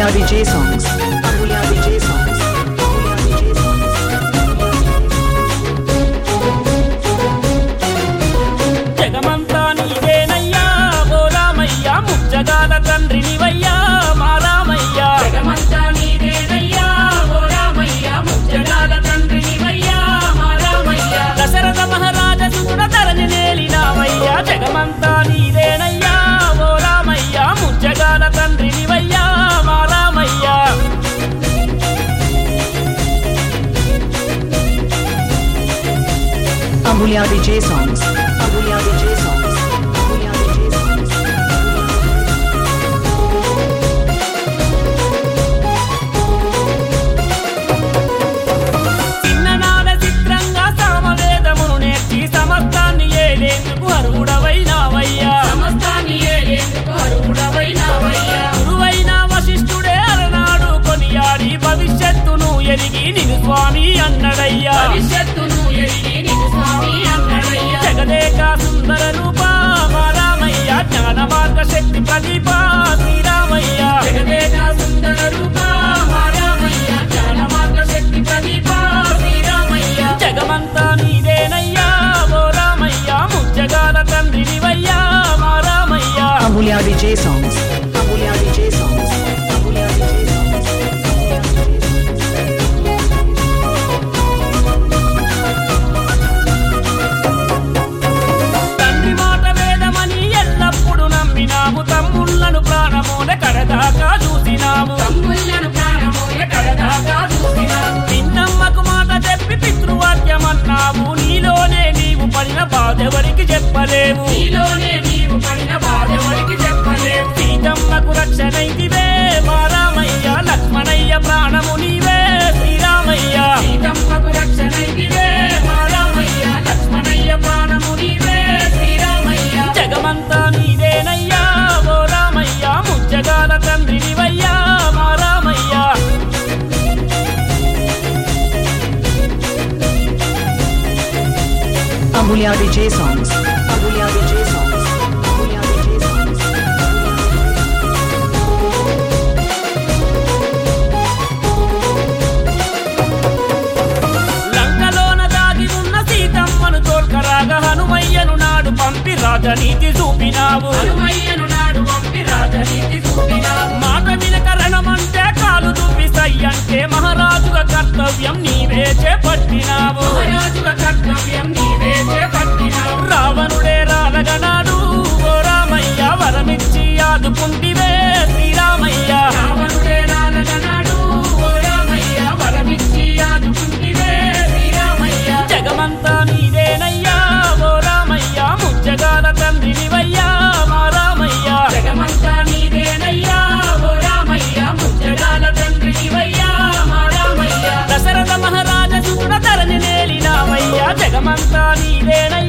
Ambulia DJ songs. Ambulia DJ songs. Ambulia DJ songs. జగమంతా నీవేనయ్యా ఓ రామయ్య ముచ్చగాల తండ్రినివయ్యా మా రామయ్య జగమంతా నీదేనయ్యా ఓ రామయ్య ముచ్చటాల తండ్రినివయ్యా మా రామయ్య దశరథ మహారాజ సుతుడ ధరణి నేలినావయ్యా జగమంతా నీదేనయ్యా ఓ రామయ్య ముచ్చగాల తండ్రినివయ్యా మా Ramayya Ambulia DJ songs. Ambulia DJ songs. Ambulia DJ songs. చిన్ననాడ చిత్రంగా సామవేదమును నేర్చి సమస్తాన్ని ఏలేందుకు అర్హుడవైనావయ్యా సమస్తాన్ని ఏలేందుకు అర్హుడవైనావయ్యా గురువైన వశిష్ఠుడే అలనాడు కొనియాడి భవిష్యత్తును ఎరిగి నిను స్వామి అన్నడయ్యా భవిష్యత్తును ఎరిగి నీకు స్వామి అన్నడయ్యా జగదేక సుందర రూప మా రామయ్య జ్ఞాన మార్గ శక్తి ప్రదీప శ్రీరామయ్య జగదేక సుందర రూప మా రామయ్య జ్ఞాన మార్గ శక్తి ప్రదీప శ్రీరామయ్య జగమంతా నీదేనయ్యా ఓ రామయ్య ముచ్చగాల తండ్రినివయ్యా మా Ramayya Ambulia DJ songs. Ambulia DJ songs. Ambulia DJ songs. తండ్రి మాట వేదమని ఎల్లప్పుడు నమ్మినాము తమ్ముళ్ళను ప్రాణమూల కడదాకా చూసినాము తమ్ముళ్ళను ప్రాణమోయ కడదాకా చూసినావు నిన్నమ్మకు మాట చెప్పి పితృవాక్యమన్నావు నీలోనే నీవు పడిన బాధెవరికి చెప్పలేవు నీలోనే నీవు పడిన బాధెవరికి చెప్పలేవు సీతమ్మకు రక్షణైతివే మా రామయ్య లక్ష్మణయ్య ప్రాణము నీవే శ్రీరామయ్య సీతమ్మకు రక్షణైతివే మా రామయ్య లక్ష్మణయ్య ప్రాణము నీవే శ్రీరామయ్య జగమంతా నీదేనయ్యా ఓ రామయ్య ముచ్చగాల తండ్రినివయ్యా మా Ramayya Ambulia DJ songs. Ambulia DJ songs. Ambulia DJ songs. లంకలోన దాగి ఉన్న సీతమ్మను తోల్కరాగా హనుమయ్యను నాడు పంపి రాజనీతి చూపినావు హనుమయ్యను నాడు పంపి రాజనీతి చూపినావు మాట వినక రణమంటే కాలు దువ్వి అంటే మహారాజుగా కర్తవ్యం నీవే చేపట్టినావు మహారాజుల కర్తవ్యం నీవే చేపట్టినావు రావణుడే రాలగనాడు ఓ రామయ్య వరమిచ్చి ఆదుకుంటివే శ్రీరామయ్య రావణుడే రాలగనాడు ఓ రామయ్య వరమిచ్చి ఆదుకుంటివే శ్రీరామయ్య జగమంతా నీదేనయ్యా ఓ రామయ్య ముచ్చగాల తండ్రినివయ్యా మా రామయ్య జగమంతా నీదేనయ్యా ఓ రామయ్య ముచ్చడాల తండ్రివయ్యా మా రామయ్య దశరథ మహారాజ సుతుడ ధరణి నేలినావయ్యా జగమంతా నీదేనయ్యా